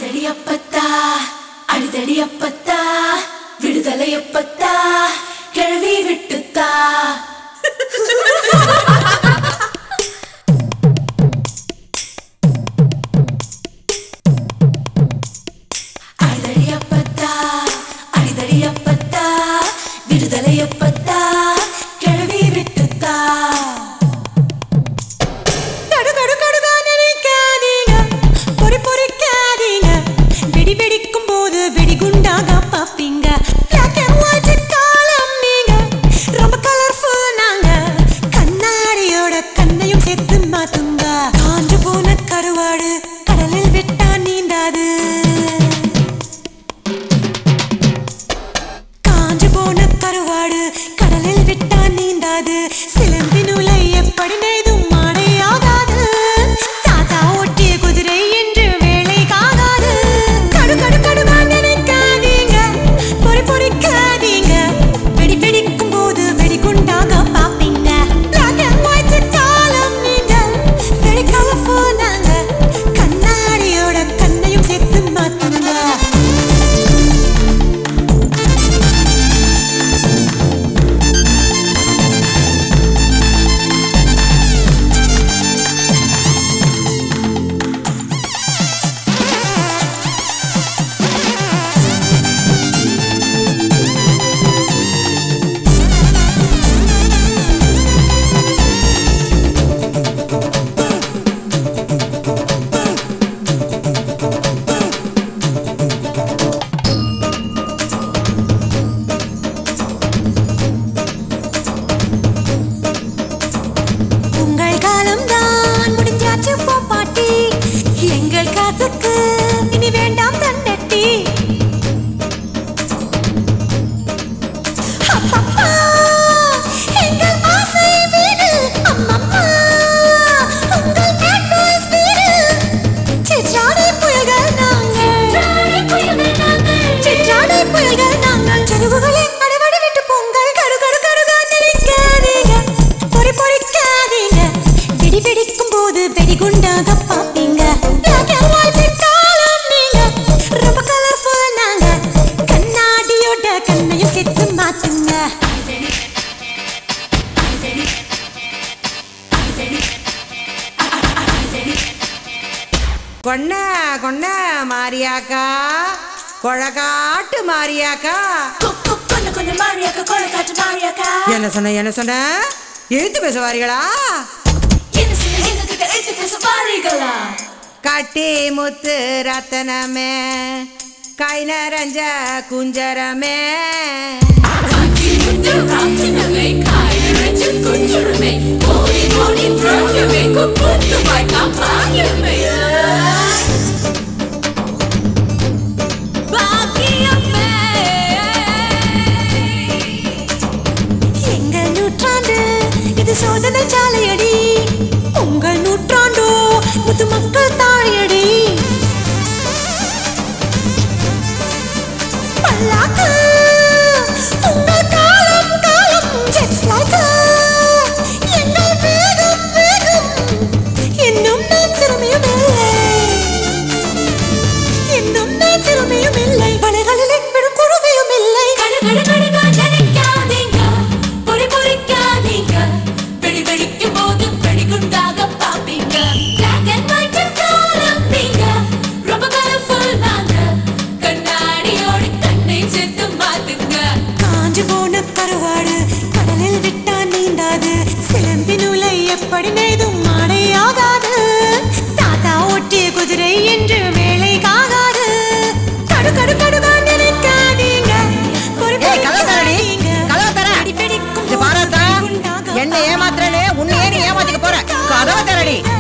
அடிதடி அப்பத்தா அடிதடி அப்பத்தா விடுதலை அப்பத்தா கிழவி விட்டுத்தா அடிதடி அப்பத்தா அடிதடி அப்பத்தா விடுதலை அப்பத்தா கிழவி விட்டுத்தா கடு கடு கடுகா நினைக்காதீங்க பொறி பொறிக்காதீங்க வெடி வெடிக்கும் போது வெடிகுண்டாக பாப்பீங்க Black and white காலம் நீங்க ரொம்ப கலர்ஃபுல் நாங்க கண்ணாடியோட கண்ணையும் சேர்த்து மாத்துங்க காஞ்சு போன கருவாடு கடலில் விட்டா நீந்தாது காஞ்சு போன கருவாடு கடலில் விட்டா நீந்தாது சிலம்பி நூலை எப்படி நெய்தும் மாடையாகாது தாத்தா ஓட்டிய குதிரை என்று வேலைக்காகாது கடு கடு கடுவா நினைக்காதீங்க பொறி பொறிக்காதீங்க வெடி வெடிக்கும் போது வெடிகுண்டாக பாப்பீங்க Black and white காலம் நீங்க வெடி colourful நாங்க கண்ணாடியோட கண்ணையும் சேர்த்து மாத்துங்க உங்கள் காலம் தான் முடிஞ்சாச்சு போ பாட்டி எங்கள் காத்துக்கு இனி வேண்டாம் தன்னட்டி அப்பப்பா, எங்கள் ஆசை வீடு. அம்மம்மா, உங்கள் bad boys வீடு. சிற்றாடை புயல்கள் நாங்கள். சிற்றாடை புயல்கள் நாங்கள். செருவுகளை அடைவடை விட்டு பொங்கல் கரு கரு கருகா நினைக்காதீங்க பொறி பொறிக்காதீங்க வெடி வெடிக்கும் போது வெடிகுண்டாக பாப்பீங்க Black and white காலம் நீங்க ரொம்ப கலர்ஃபுல் நாங்க கண்ணாடியோட கண்ணையும் சேர்த்து மாத்துங்க கொன்ன கொன்ன மாரியாக்கா கொழக்காட்டு மாரியாக்கா கொக்கு கொன்ன கொன்ன மாரியாக்கா கொலை காட்டு மாரியாக்கா என்ன சொன்ன என்ன சொன்ன எழுத்து பேச வாரீங்களா என்ன சொல்ல எங்க கிட்ட எடுத்து பேச பாருங்களா கட்டி முத்து ரத்தனமே கை நரஞ்ச குஞ்சரமே காட்சி முத்து ராட்டினமே காயரஞ்சு குஞ்சுரமே ஓடி ஓடி திரவியமே குப்புத்து வாய்க்கா பாயமே பாக்கியமே எங்கள் நூற்றாண்டு இது சோதனை சாலையடி உங்கள் நூற்றாண்டோ முத்து மக்கள் தாழையடி பல்லாக்கு உங்கள் காலம் காலம் ஜெட்ஸ் லைக் எங்கள் வேகம் வேகம் இன்னும் நான் சிறுமியும் இல்லை இன்னும் நான் சிறுமியும் இல்லை வலைகளில் விழும் குருவியும் இல்லை கடு கடு கடுகா நினைக்காதீங்க பொறி பொறிக்காதீங்க வெடி வெடிக்கும் போது வெடிகுண்டாக பாப்பீங்க Black and white காலம் நீங்க ரொம்ப கலர்ஃபுல் நாங்க கண்ணாடியோட கண்ணை சேர்த்து மாத்துங்க காஞ்சு போன கருவாடு கடலில் விட்டா நீந்தாது சிலம்பி நூலை எப்படி நெய்தும் மாடையாகாது தாத்தா ஓட்டிய குதிரை என்று வேலைக்காகாது கடு கடு கடுகா நினைக்காதீங்க பொறி ஏய், கதவை திறடி. பொறிக்காதீங்க. கதவை திற. வெடி வெடிக்கும் இது போது பாராத்தா வெடிகுண்டாக என்ன ஏமாத்துறனே உன்னையே நீ ஏமாத்திக்க போற கதவை திறடி